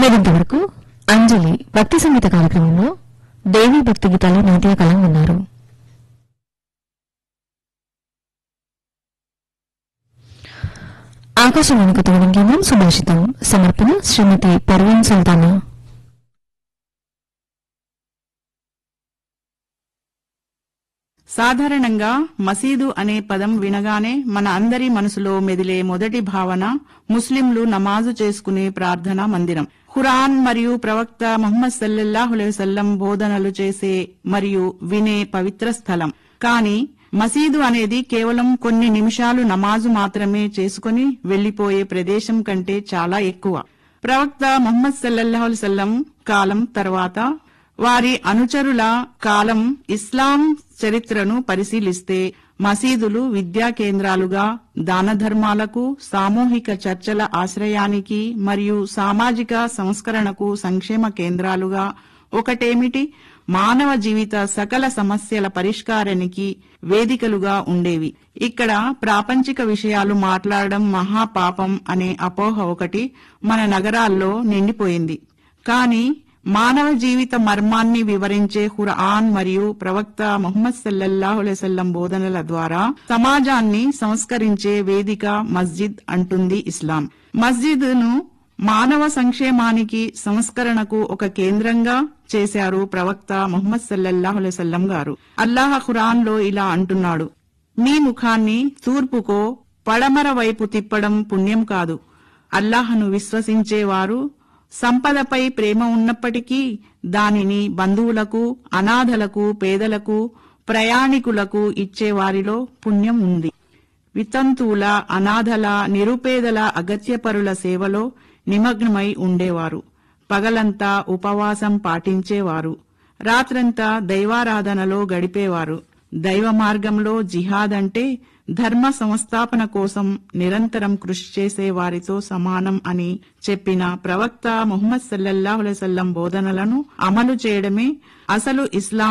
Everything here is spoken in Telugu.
మీరింతవరకు అంజలి భక్తి సంగీత కార్యక్రమంలో దేవీ భక్తి గీతాలు నాట్య కలం ఉన్నారు ఆకాశవాణి కొత్తగూడెం కేంద్రం సుభాషితం సమర్పణ శ్రీమతి పర్వీన్ సుల్తానా సాధారణంగా మసీదు అనే పదం వినగానే మన అందరి మనసులో మెదిలే మొదటి భావన ముస్లింలు నమాజు చేసుకునే ప్రార్థనా మందిరం ఖురాన్ మరియు ప్రవక్త ముహమ్మద్ సల్లల్లాహు అలైహి వసల్లం బోధనలు చేసే మరియు వినే పవిత్ర స్థలం కానీ మసీదు అనేది కేవలం కొన్ని నిమిషాలు నమాజు మాత్రమే చేసుకుని వెళ్లిపోయే ప్రదేశం కంటే చాలా ఎక్కువ ప్రవక్త ముహమ్మద్ సల్లల్లాహు అలైహి వసల్లం కాలం తర్వాత వారి అనుచరుల కాలం ఇస్లాం చరిత్రను పరిశీలిస్తే మసీదులు విద్యా కేంద్రాలుగా దాన ధర్మాలకు సామూహిక చర్చల ఆశ్రయానికి మరియు సామాజిక సంస్కరణకు సంక్షేమ కేంద్రాలుగా ఒకటేమిటి మానవ జీవిత సకల సమస్యల పరిష్కారానికి వేదికలుగా ఉండేవి ఇక్కడ ప్రాపంచిక విషయాలు మాట్లాడడం మహాపాపం అనే అపోహ ఒకటి మన నగరాల్లో నిండిపోయింది కానీ మానవ జీవిత మర్మాన్ని వివరించే ఖురాన్ మరియు ప్రవక్త ముహమ్మద్ సల్లల్లాహు అలైహి వసల్లం బోధనల ద్వారా సమాజాన్ని సంస్కరించే వేదిక మస్జిద్ అంటుంది ఇస్లాం మస్జిద్ను మానవ సంక్షేమానికి సంస్కరణకు ఒక కేంద్రంగా చేశారు ప్రవక్త ముహమ్మద్ సల్లల్లాహు అలైహి వసల్లం గారు అల్లాహ్ ఖురాన్ లో ఇలా అంటున్నాడు మీ ముఖాన్ని తూర్పుకో పడమర వైపు తిప్పడం పుణ్యం కాదు అల్లాహను విశ్వసించేవారు సంపదపై ప్రేమ ఉన్నప్పటికీ దానిని బంధువులకు అనాథలకు పేదలకు ప్రయాణికులకు ఇచ్చేవారిలో పుణ్యం ఉంది వితంతువుల అనాథల నిరుపేదల అగత్యపరుల సేవలో నిమగ్నమై ఉండేవారు పగలంతా ఉపవాసం పాటించేవారు రాత్రంతా దైవారాధనలో గడిపేవారు దైవ మార్గంలో జిహాద్ అంటే ధర్మ సంస్థాపన కోసం నిరంతరం కృషి చేసే వారితో సమానం అని చెప్పిన ప్రవక్త ముహమ్మద్ సల్లల్లాహు అలైహి వసల్లం బోధనలను అమలు చేయడమే అసలు ఇస్లాం